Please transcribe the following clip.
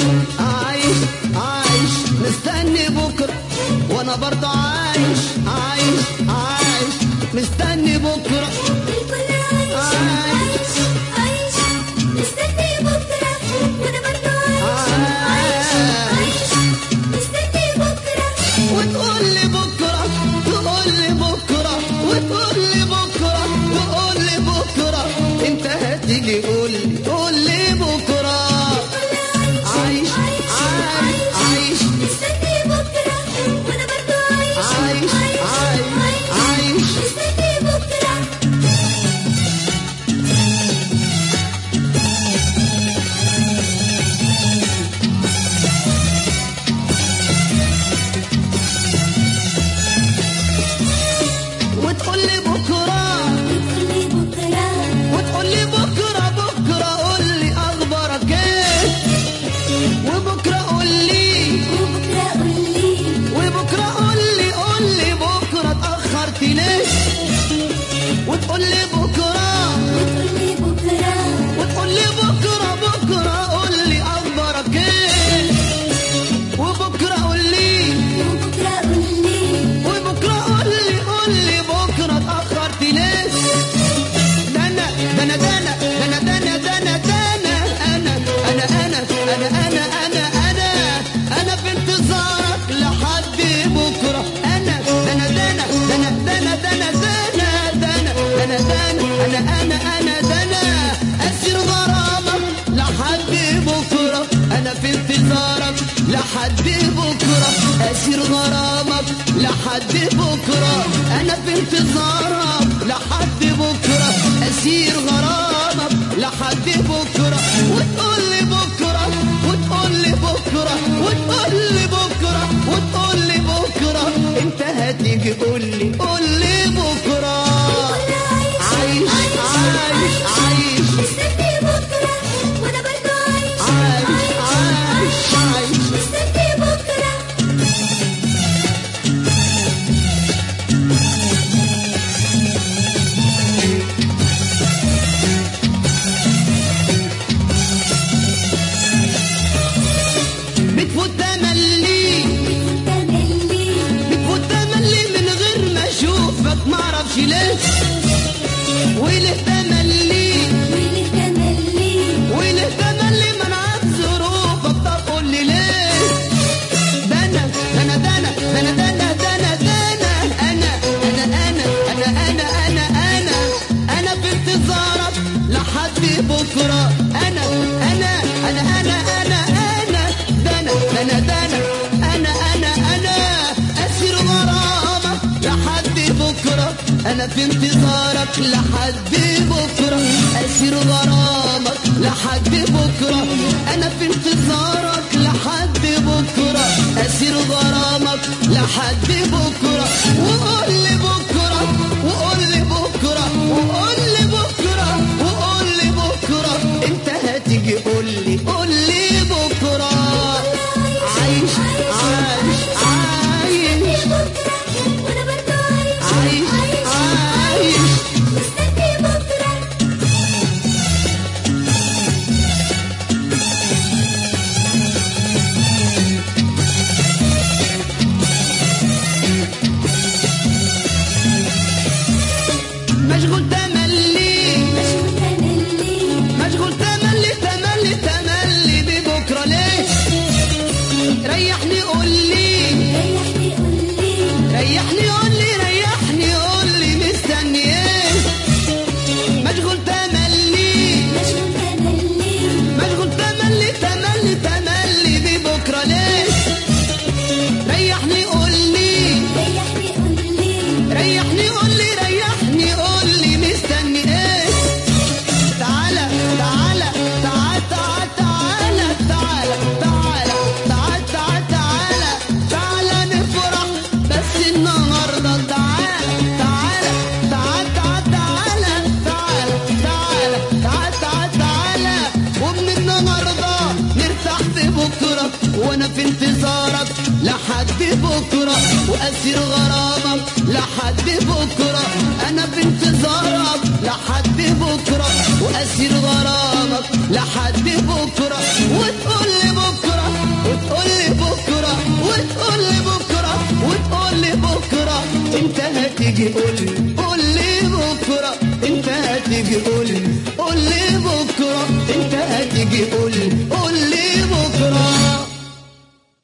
عايش عايش مستني بكرة وانا برضه عايش عايش عايش مستني بكرة الكل عايش عايش عايش مستني بكرة وأنا برضه عايش عايش مستني بكرة وتقول لي بكرة تقول لي بكرة وتقول لي بكرة تقول لي بكرة انت هتيجي قول لي قول لي بكرة عايش عايش عايش مستني بكرة وأنا برضه عايش عايش عايش عايش مستني بكرة وتقول لي بكرة الكل بكرة وتقول لي بكرة بكرة قول لي أخبارك إيه وبكرة قول لي وبكرة قولي وبكرة قول لي قول لي بكرة اتأخرت ليه وتقول لي بكرة وتقولي بكرة وتقول لي بكرة بكرة قول لي أخبارك إيه وبكرة قول لي وبكرة قولي وبكرة قول لي قول لي بكرة اتأخرت ليه ده أنا ده أنا ده أنا ده أنا ده أنا ده أنا ده أنا أنا أنا أنا أنا أنا أنا أنا في انتظارك لحد بكرة أنا ده أنا ده أنا ده أنا ده أنا ده أنا ده أنا ده أنا ده أنا أنا أنا أنا ده أنا أسير غرامك لحد بكرة أنا في انتظارك لحد بكرة أسير غرامك لحد بكرة أنا في انتظارك لحد بكرة أسير غرامك لحد بكرة وتقول لي بكرة وتقول لي بكرة وتقول لي بكرة وتقول لي بكرة أنت هتيجي قول لي قول لي بكرة عايش عايش عايش مستني بكرة وأنا برضه عايش عايش عايش عايش مستني بكرة بتفوت تملي تملي بتفوت تملي من غير ما اشوفك معرفش ليه وليه تملي ويلي تملي وليه تملي منعك ظروفك طب قول لي ليه ده انا ده انا ده انا ده انا ده انا ده انا ده انا انا انا انا انا انا انا انا انا في انتظارك لحد بكره انا انا انا انا انا انا ده انا ده انا ده انا انا انا انا اسير غرامك لحد بكره انا في انتظارك لحد بكره اسير غرامك لحد بكره انا في انتظارك لحد بكره اسير غرامك لحد بكره وقول لي بكره وقول لي بكره وقول لي بكره وقول لي بكره انت هتيجي قول لي قول لي بكره عايش عايش عايش بكرة وأنا برضه عايش عايش مستني بكرة مشغول تملي مشغول تملي مشغول تملي تملي تملي ببكره ليه ريحني قول لي ريحني قولي ريحني قول لي ريحني قول لي مستني ايه مشغول تملي مشغول تملي مشغول تملي تملي تملي ببكره ليه ريحني قول لي ريحني قولي ريحني قول لي ريحني قول لي مستني ايه تعالى تعالى تعال تعال تعالى تعالى تعالى تعال تعال تعالى تعالى نفرح بس النهارده تعالى تعالى تعال تعال تعالى تعالى تعالى تعال تعال تعالى ومن النهارده نرتاح في بكره وانا في انتظارك لحد بكره واسير غرامك لحد بكره انا في انتظارك لحد بكره واسير غرامك لحد بكره وتقول لي بكره وتقول لي بكره وتقول لي بكره وتقول لي بكره انت هتيجي قول لي قول لي بكره انت هتيجي قول لي قول لي بكره انت هتيجي قول لي قول لي بكره